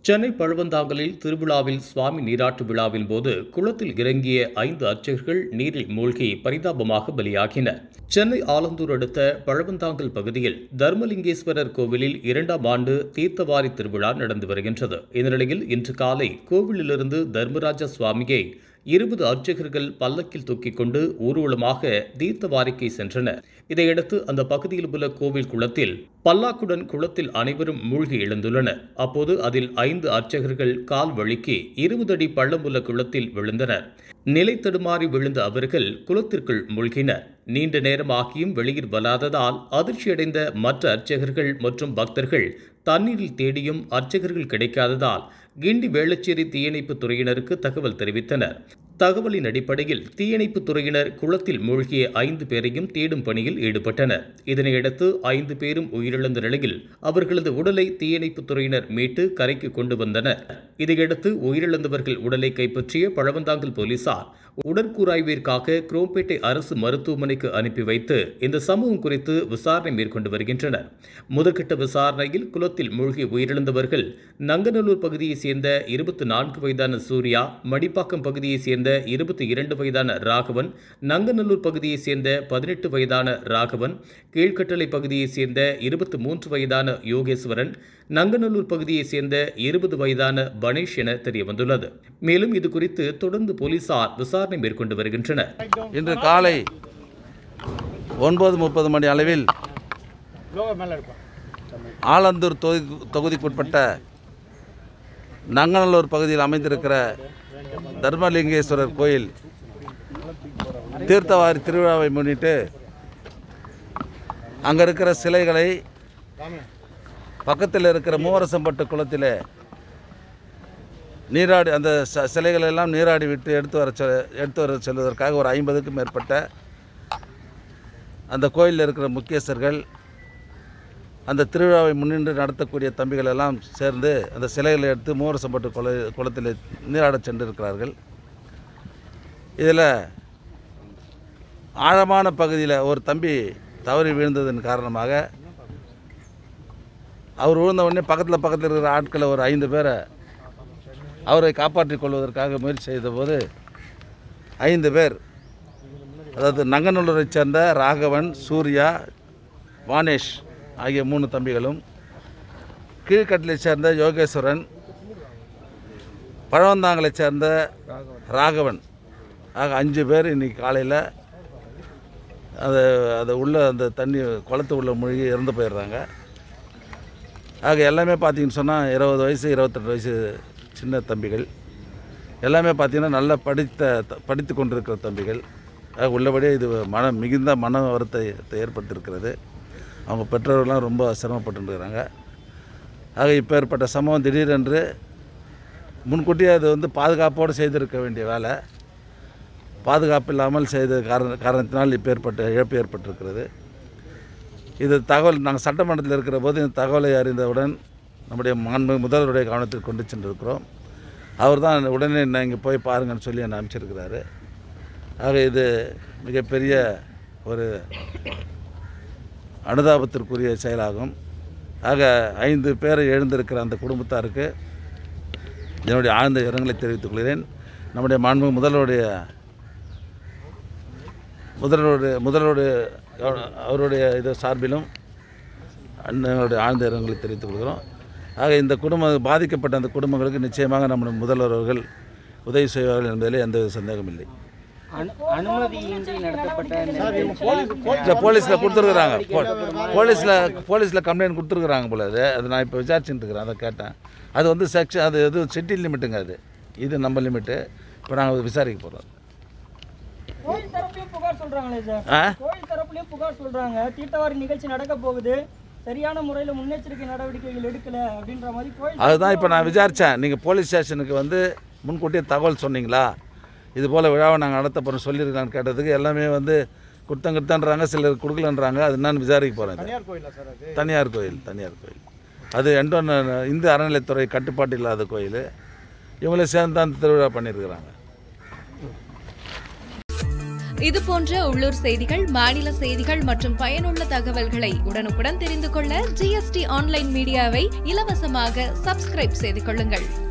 சென்னை பழவந்தாங்கலில் திருவிழாவில் சுவாமி நீராட்டு விழாவின் போது குளத்தில் இறங்கிய ஐந்து அர்ச்சகர்கள் நீரில் மூழ்கி பரிதாபமாக பலியாகினர் சென்னை ஆலந்தூர் அடுத்த பழவந்தாங்கல் பகுதியில் தர்மலிங்கேஸ்வரர் கோவிலில் இரண்டாம் ஆண்டு தீர்த்தவாரி திருவிழா நடந்து வருகின்றது இந்த நிலையில் இன்று காலை கோவிலிலிருந்து தர்மராஜ சுவாமியை இருபது அர்ச்சகர்கள் பல்லக்கில் தூக்கிக் கொண்டு ஊர்வலமாக தீர்த்தவாரிக்கை சென்றனர் இதையடுத்து அந்த பகுதியில் உள்ள கோவில் குளத்தில் பல்லாக்குடன் குளத்தில் அனைவரும் மூழ்கி எழுந்துள்ளனர் அப்போது அதில் ஐந்து அர்ச்சகர்கள் கால் வழுக்கி இருபது அடி பள்ளமுள்ள குளத்தில் விழுந்தனர் நிலை தடுமாறி விழுந்த அவர்கள் குளத்திற்குள் மூழ்கினர் நீண்ட நேரம் ஆகியும் வெளியில் வராததால் அதிர்ச்சியடைந்த மற்ற அர்ச்சகர்கள் மற்றும் பக்தர்கள் தண்ணீரில் தேடியும் அர்ச்சகர்கள் கிடைக்காததால் கிண்டி வேளச்சேரி தீயணைப்பு துறையினருக்கு தகவல் தெரிவித்தனர் தகவலின் அடிப்படையில் தீயணைப்பு துறையினர் குளத்தில் மூழ்கிய ஐந்து பேரையும் தேடும் பணியில் ஈடுபட்டனர் இதனையடுத்து ஐந்து பேரும் உயிரிழந்த நிலையில் அவர்களது உடலை தீயணைப்பு துறையினர் மீட்டு கரைக்கு கொண்டு வந்தனர் இதையடுத்து உயிரிழந்தவர்கள் உடலை கைப்பற்றிய பழவந்தாங்கல் போலீசார் உடற்கூராய்விற்காக குரோம்பேட்டை அரசு மருத்துவமனைக்கு அனுப்பி வைத்து இந்த சம்பவம் குறித்து விசாரணை மேற்கொண்டு வருகின்றனர் முதற்கட்ட விசாரணையில் குளத்தில் மூழ்கி உயிரிழந்தவர்கள் நங்கநல்லூர் பகுதியைச் சேர்ந்த இருபத்தி நான்கு வயதான சூர்யா மடிப்பாக்கம் பகுதியைச் சேர்ந்த இருபத்தி இரண்டு வயதான ராகவன் நங்கநல்லூர் பகுதியைச் சேர்ந்த பதினெட்டு வயதான ராகவன் கீழ்கட்டளை பகுதியைச் சேர்ந்த இருபத்தி மூன்று வயதான யோகேஸ்வரன் நங்கநல்லூர் பகுதியைச் சேர்ந்த இருபது வயதான பனேஷ் என தெரியவந்துள்ளது மேலும் இது குறித்து தொடர்ந்து போலீசார் விசாரணை மேற்கொண்டு வருகின்றனர் இன்று காலை ஒன்பது முப்பது மணி அளவில் ஆலந்தூர் தொகுதி தொகுதிக்குட்பட்ட நங்கநல்லூர் பகுதியில் அமைந்திருக்கிற தர்மலிங்கேஸ்வரர் கோயில் தீர்த்தவாரி திருவிழாவை முன்னிட்டு அங்கே இருக்கிற சிலைகளை பக்கத்தில் இருக்கிற மூவரசம்பட்டு குளத்தில் நீராடி அந்த ச சிலைகளை எல்லாம் நீராடி விட்டு எடுத்து வர செ- எடுத்து வர செல்வதற்காக ஒரு ஐம்பதுக்கும் மேற்பட்ட அந்த கோயிலில் இருக்கிற முக்கியஸ்தர்கள் அந்த திருவிழாவை முன்னின்று நடத்தக்கூடிய தம்பிகள் எல்லாம் சேர்ந்து அந்த சிலைகளை எடுத்து மூவரசம்பட்டு குள குளத்தில் நீராடச் சென்றிருக்கிறார்கள் இதில் ஆழமான பகுதியில் ஒரு தம்பி தவறி வீழ்ந்ததன் காரணமாக அவர் விழுந்த உடனே பக்கத்தில் பக்கத்தில் இருக்கிற ஆட்களை ஒரு ஐந்து பேரை அவரை காப்பாற்றிக் கொள்வதற்காக முயற்சி செய்தபோது ஐந்து பேர் அதாவது நங்கநல்லூரைச் சேர்ந்த ராகவன் சூர்யா வானேஷ் ஆகிய மூணு தம்பிகளும் கீழ்கட்டிலைச் சேர்ந்த யோகேஸ்வரன் பழவந்தாங்கலைச் சேர்ந்த ராகவன் ஆக அஞ்சு பேர் இன்னைக்கு காலையில் அது அது உள்ள அந்த தண்ணி குளத்து உள்ள மூழ்கி இறந்து போயிடுறாங்க ஆக எல்லாமே பார்த்தீங்கன்னு சொன்னால் இருபது வயசு இருபத்தெட்டு வயசு சின்ன தம்பிகள் எல்லாமே பார்த்தீங்கன்னா நல்லா படித்த த- படித்து கொண்டிருக்கிற தம்பிகள் ஆக உள்ளபடியே இது மன மிகுந்த மன வருத்தத்தை ஏற்படுத்தியிருக்கிறது அவங்க பெற்றோர்கள்லாம் ரொம்ப சிரமப்பட்டுருக்கிறாங்க ஆக இப்போ ஏற்பட்ட சம்பவம் திடீரென்று முன்கூட்டியே அது வந்து பாதுகாப்போடு செய்திருக்க வேண்டிய வேலை பாதுகாப்பு இல்லாமல் செய்த காரண காரணத்தினால் இப்போ ஏற்பட்ட இழப்பு ஏற்பட்டிருக்கிறது இது தகவல் நாங்கள் சட்டமன்றத்தில் இருக்கிற போது இந்த தகவலை அறிந்தவுடன் நம்முடைய மாண்பு முதல்வருடைய கவனத்திற்கு கொண்டு சென்றிருக்கிறோம் அவர் தான் உடனே நான் இங்கே போய் பாருங்கன்னு சொல்லி என்னை அனுப்பிச்சிருக்கிறாரு ஆக இது மிகப்பெரிய ஒரு அனுதாபத்திற்குரிய செயலாகும் ஆக ஐந்து பேரை எழுந்திருக்கிற அந்த குடும்பத்தாருக்கு என்னுடைய ஆழ்ந்த இரங்கலை தெரிவித்துக் கொள்கிறேன் நம்முடைய மாண்பு முதல்வருடைய முதல்வருடைய முதல்வருடைய கவன- அவருடைய இது சார்பிலும் அண்ணனுடைய ஆழ்ந்த இரங்கலை தெரிவித்துக் கொள்கிறோம் ஆக இந்த குடும்பம் பாதிக்கப்பட்ட அந்த குடும்பங்களுக்கு நிச்சயமாக நம்முடைய முதல்வர் அவர்கள் உதவி செய்வார்கள் என்பதிலே எந்தவித சந்தேகம் இல்லை அனு- அனுமதியின்றி நடத்தப்பட்ட இந்த இல்லை போலீஸில் கொடுத்துருக்குறாங்க போலீஸில் போலீஸில் கம்ப்ளைண்ட் கொடுத்துருக்குறாங்க போல அது அது நான் இப்போ விசாரிச்சுட்டு இருக்கிறேன் அதை கேட்டேன் அது வந்து செக்ஷன் அது எது சிட்டி லிமிட்டுங்க அது இது நம்ம லிமிட்டு இப்போ நாங்கள் விசாரிக்க போகிறோம் கோயில் தரப்புலயும் புகார் சொல்றாங்களே சார் ஆ கோயில் தரப்புலயும் புகார் சொல்றாங்க தீர்த்தவாரி நிகழ்ச்சி நடக்க போகுது சரியான முறையில் முன்னெச்சரிக்கை நடவடிக்கைகள் எடுக்கல அப்படின்ற மாதிரி கோயில் அதுதான் இப்போ நான் விசாரித்தேன் நீங்கள் போலீஸ் ஸ்டேஷனுக்கு வந்து முன்கூட்டியே தகவல் சொன்னீங்களா இது போல் விழாவை நாங்கள் நடத்த போகிறோம் சொல்லியிருக்கான்னு கேட்டதுக்கு எல்லாமே வந்து குத்தம் குத்தன்றாங்க சிலர் கொடுக்கலன்றாங்க அது என்னன்னு விசாரிக்க போகிறேன் தனியார் கோயில் தனியார் கோயில் அது எண்டோன் இந்து அறநிலைத்துறை கட்டுப்பாட்டு இல்லாத கோயில் இவங்களே சேர்ந்து தான் அந்த திருவிழா பண்ணியிருக்கிறாங்க இது போன்ற உள்ளூர் செய்திகள் மாநில செய்திகள் மற்றும் பயனுள்ள தகவல்களை உடனுக்குடன் தெரிந்து கொள்ள ஜிஎஸ்டி ஆன்லைன் மீடியாவை இலவசமாக சப்ஸ்கிரைப் செய்து கொள்ளுங்கள்